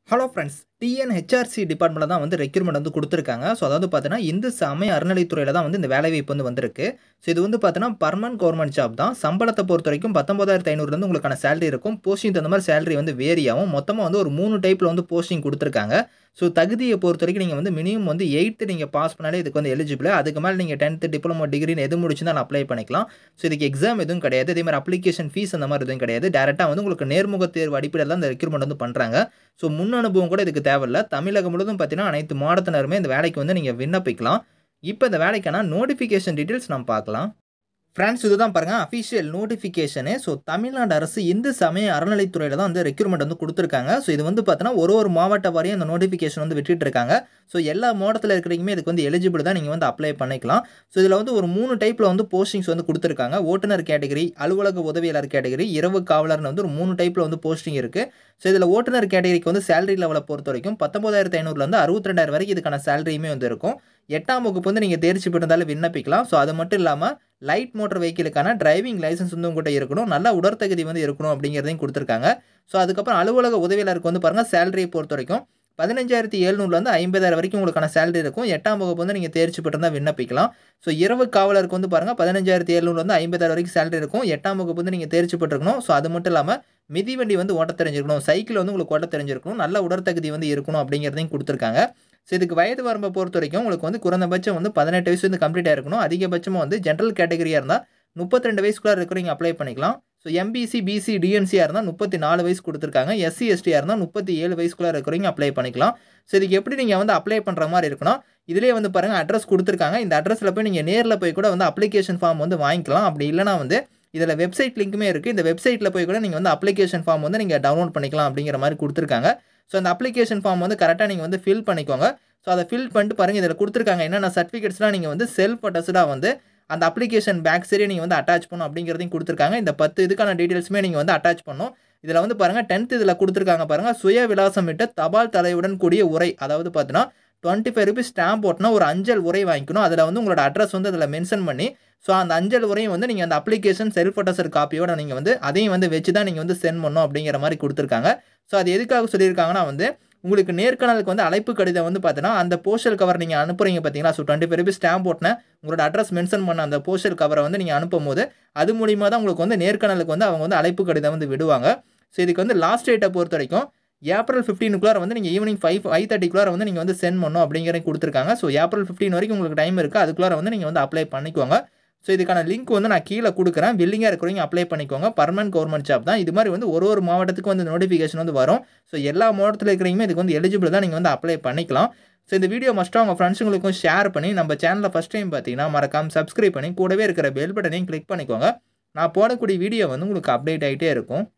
hello friends TNHRC டிபார்ட்மெண்ட்டில் தான் வந்து ரெக்யூர்மெண்ட் வந்து கொடுத்துருக்காங்க ஸோ அதாவது பார்த்தீங்கன்னா இந்து சமய அறநிலைத்துறையில் தான் வந்து இந்த வேலைவாய்ப்பு வந்து வந்திருக்கு ஸோ இது வந்து பார்த்தீங்கன்னா பர்மனன்ட் கவர்மெண்ட் ஜாப் தான் சம்பளத்தை பொறுத்த வரைக்கும் பத்தொம்பதாயிரத்து ஐநூறுலேருந்து உங்களுக்கான சேலரி இருக்கும் போஸ்டிங் தகுந்த மாதிரி சேலரி வந்து வேரி ஆகும் மொத்தமாக வந்து ஒரு மூணு டைப்பில் வந்து போஸ்டிங் கொடுத்துருக்காங்க ஸோ தகுதியை பொறுத்த வரைக்கும் நீங்கள் வந்து மினிமம் வந்து எயித்து நீங்கள் பாஸ் பண்ணாலே இதுக்கு வந்து எலிஜிபிள் அதுக்கு மேலே நீங்கள் டென்த்து டிப்ளமோ டிகிரின்னு எது முடிச்சுதான் அப்ளை பண்ணிக்கலாம் ஸோ இதுக்கு எக்ஸாம் எதுவும் கிடையாது இதே மாதிரி அப்ளிகேஷன் ஃபீஸ் அந்த மாதிரி எதுவும் கிடையாது டேரெக்டாக வந்து உங்களுக்கு நேர்முக தேர்வு அடிப்படையில் தான் இந்த ரெக்யூர்மெண்ட் வந்து பண்ணுறாங்க ஸோ முன் அனுபவம் கூட இதுக்கு தேவையில்ல தமிழகம் முழுவதும் பார்த்தீங்கன்னா அனைத்து மாவட்டத்தினருமே இந்த வேலைக்கு வந்து நீங்கள் விண்ணப்பிக்கலாம் இப்போ இந்த வேலைக்கான நோட்டிஃபிகேஷன் டீட்டெயில்ஸ் நம்ம பார்க்கலாம் ஃப்ரெண்ட்ஸ் இதுதான் பாருங்கள் அஃபிஷியல் நோட்டிஃபிகேஷனு ஸோ தமிழ்நாடு அரசு இந்து சமய அறநிலைத்துறையில் தான் வந்து ரெக்யூர்மெண்ட் வந்து கொடுத்துருக்காங்க ஸோ இது வந்து பார்த்தீங்கன்னா ஒரு ஒரு மாவட்ட வாரியும் அந்த நோட்டிஃபிகேஷன் வந்து விட்டுட்டு இருக்காங்க ஸோ எல்லா மாவட்டத்தில் இருக்கிறீங்க இதுக்கு வந்து எலிஜிபிள் தான் நீங்கள் வந்து அப்ளை பண்ணிக்கலாம் ஸோ இதில் வந்து ஒரு மூணு டைப்பில் வந்து போஸ்டிங்ஸ் வந்து கொடுத்துருக்காங்க ஓட்டுநர் கேட்டகரி அலுவலக உதவியாளர் கேட்டகரி இரவு காவலர்னு வந்து ஒரு மூணு டைப்பில் வந்து போஸ்டிங் இருக்குது ஸோ இதில் ஓட்டுநர் கேட்டகரிக்கு வந்து சேலரி லெவலை பொறுத்த வரைக்கும் பத்தொம்பதாயிரத்து ஐநூறுலேருந்து அறுபத்தி ரெண்டாயிரம் வரைக்கும் இதுக்கான சேலரியுமே வந்து இருக்கும் எட்டாம் வகுப்பு வந்து நீங்கள் தேர்ச்சி பெற்றிருந்தாலும் விண்ணப்பிக்கலாம் ஸோ அது மட்டும் இல்லாமல் லைட் மோட்டர் வெஹிக்கிளுக்கான டிரைவிங் லைசன்ஸ் வந்து உங்கள்கிட்ட இருக்கணும் நல்ல உடற்தகுதி வந்து இருக்கணும் அப்படிங்கிறதையும் கொடுத்துருக்காங்க ஸோ அதுக்கப்புறம் அலுவலக உதவியாளருக்கு வந்து பாருங்கள் சேலரியை பொறுத்த வரைக்கும் பதினஞ்சாயிரத்தி எழுநூறுலேருந்து ஐம்பதாயிரம் வரைக்கும் உங்களுக்கான சேலரி இருக்கும் எட்டாம் வகுப்பு வந்து நீங்கள் தேர்ச்சி பெற்றிருந்தால் விண்ணப்பிக்கலாம் ஸோ இரவு காவலருக்கு வந்து பாருங்கள் பதினஞ்சாயிரத்தி எழுநூறுலேருந்து ஐம்பதாயிரம் வரைக்கும் சேலரி இருக்கும் எட்டாம் வகுப்பு வந்து நீங்கள் தேர்ச்சி பெற்றிருக்கணும் ஸோ அது மட்டும் இல்லாமல் மிதிவண்டி வந்து ஓட்ட தெரிஞ்சிருக்கணும் சைக்கிள் வந்து உங்களுக்கு ஓட்ட தெரிஞ்சிருக்கணும் நல்ல உடற்தகுதி வந்து இருக்கணும் அப்படிங்கிறதையும் கொடுத்துருக்காங்க ஸோ இதுக்கு வயது வரம்பை பொறுத்த வரைக்கும் உங்களுக்கு வந்து குறைந்தபட்சம் வந்து பதினெட்டு வயசு வந்து கம்ப்ளீட் ஆயிருக்கணும் அதிகபட்சமாக வந்து ஜென்ரல் கேட்டகரியாக இருந்தால் முப்பத்தி ரெண்டு வயசுக்குள்ளே இருக்கிறவங்க அப்ளை பண்ணிக்கலாம் ஸோ எம்பிசி பிசி டிஎன்சியாக இருந்தால் முப்பத்தி நாலு வயசு கொடுத்துருக்காங்க எஸ்சி எஸ்டியாக இருந்தால் முப்பத்தி ஏழு வயசுக்குள்ளே இருக்கிறவங்க அப்ளை பண்ணிக்கலாம் ஸோ இதுக்கு எப்படி நீங்கள் வந்து அப்ளை பண்ணுற மாதிரி இருக்கணும் இதிலே வந்து பாருங்கள் அட்ரஸ் கொடுத்துருக்காங்க இந்த அட்ரஸில் போய் நீங்கள் நேரில் போய் கூட வந்து அப்ளிகேஷன் ஃபார்ம் வந்து வாங்கிக்கலாம் அப்படி இல்லைனா வந்து இதில் வெப்சைட் லிங்க்குமே இருக்குது இந்த வெப்சைட்டில் போய் கூட நீங்கள் வந்து அப்ளிகேஷன் ஃபார்ம் வந்து நீங்கள் டவுன்லோட் பண்ணிக்கலாம் அப்படிங்கிற மாதிரி கொடுத்துருக்காங்க ஸோ அந்த அப்ளிகேஷன் ஃபார்ம் வந்து கரெக்டாக நீங்கள் வந்து ஃபில் பண்ணிக்கோங்க ஸோ அதை ஃபில் பண்ணிட்டு பாருங்கள் இதில் கொடுத்துருக்காங்க என்னென்ன சர்டிஃபிகேட்ஸ்லாம் நீங்கள் வந்து செல்ஃப் அட்டஸ்டாக வந்து அந்த அப்ளிகேஷன் பேக் சரியாக நீங்கள் வந்து அட்டாச் பண்ணும் அப்படிங்கிறதையும் கொடுத்துருக்காங்க இந்த பத்து இதுக்கான டீட்டெயில்ஸுமே நீங்கள் வந்து அட்டாச் பண்ணும் இதில் வந்து பாருங்கள் டென்த் இதில் கொடுத்துருக்காங்க பாருங்கள் சுய விலாசமிட்ட தபால் தலையுடன் கூடிய உரை அதாவது பார்த்தீங்கன்னா டுவெண்ட்டி ஃபைவ் ருபீஸ் ஸ்டாம்ப் போட்டுனா ஒரு அஞ்சல் உரை வாங்கிக்கணும் அதில் வந்து உங்களோட அட்ரஸ் வந்து அதில் மென்ஷன் பண்ணி ஸோ அந்த அஞ்சல் உரையும் வந்து நீங்கள் அந்த அப்ளிகேஷன் செல்ஃப் அட்டஸ்டர் காப்பியோட நீங்கள் வந்து அதையும் வந்து வச்சு தான் நீங்கள் வந்து சென்ட் பண்ணணும் அப்படிங்கிற மாதிரி கொடுத்துருக்காங்க ஸோ அது எதுக்காக சொல்லியிருக்காங்கன்னா வந்து உங்களுக்கு நேர்காணலுக்கு வந்து அழைப்பு கடிதம் வந்து பார்த்தீங்கன்னா அந்த போஸ்டல் கவர் நீங்கள் அனுப்புறீங்க பார்த்தீங்களா so twenty five rupees stamp போட்டின உங்களோட அட்ரஸ் மென்ஷன் பண்ண அந்த போஸ்டல் கவரை வந்து நீங்கள் அனுப்பும் போது அது மூலியமாக தான் உங்களுக்கு வந்து நேர்காணலுக்கு வந்து அவங்க வந்து அழைப்பு கடிதம் வந்து விடுவாங்க ஸோ இதுக்கு வந்து லாஸ்ட் டேட்டை பொறுத்த வரைக்கும் ஏப்ரல் ஃபிஃப்டீனுக்குள்ளார வந்து நீங்கள் ஈவினிங் ஃபைவ் ஃபைவ் தேர்ட்டிக்குள்ளார வந்து நீங்கள் வந்து சென்ட் பண்ணணும் அப்படிங்கிற கொடுத்துருக்காங்க ஸோ ஏப்ரல் ஃபிஃப்டீன் வரைக்கும் உங்களுக்கு டைம் இருக்குது அதுக்குள்ளார வந்து நீங்கள் வந்து அப்ளை பண்ணிக்கோங்க ஸோ இதுக்கான லிங்க் வந்து நான் கீழே கொடுக்குறேன் வில்லிங்காக இருக்கிறவங்க அப்ளை பண்ணிக்கோங்க பர்மனன்ட் கவர்மெண்ட் ஜாப் தான் இது மாதிரி வந்து ஒரு ஒரு மாவட்டத்துக்கு வந்து நோட்டிஃபிகேஷன் வந்து வரும் ஸோ எல்லா மாவட்டத்தில் இருக்கிறீங்க இதுக்கு வந்து எலிஜிபிள் தான் நீங்கள் வந்து அப்ளை பண்ணிக்கலாம் ஸோ இந்த வீடியோ மஸ்ட்டாக உங்கள் ஃப்ரெண்ட்ஸுங்களுக்கும் ஷேர் பண்ணி நம்ம சேனலில் ஃபஸ்ட் டைம் பார்த்தீங்கன்னா மறக்காமல் சப்ஸ்கிரைப் பண்ணி கூடவே இருக்கிற பெல் பட்டனையும் கிளிக் பண்ணிக்கோங்க நான் போடக்கூடிய வீடியோ வந்து உங்களுக்கு அப்டேட் ஆகிட்டே இருக்கும்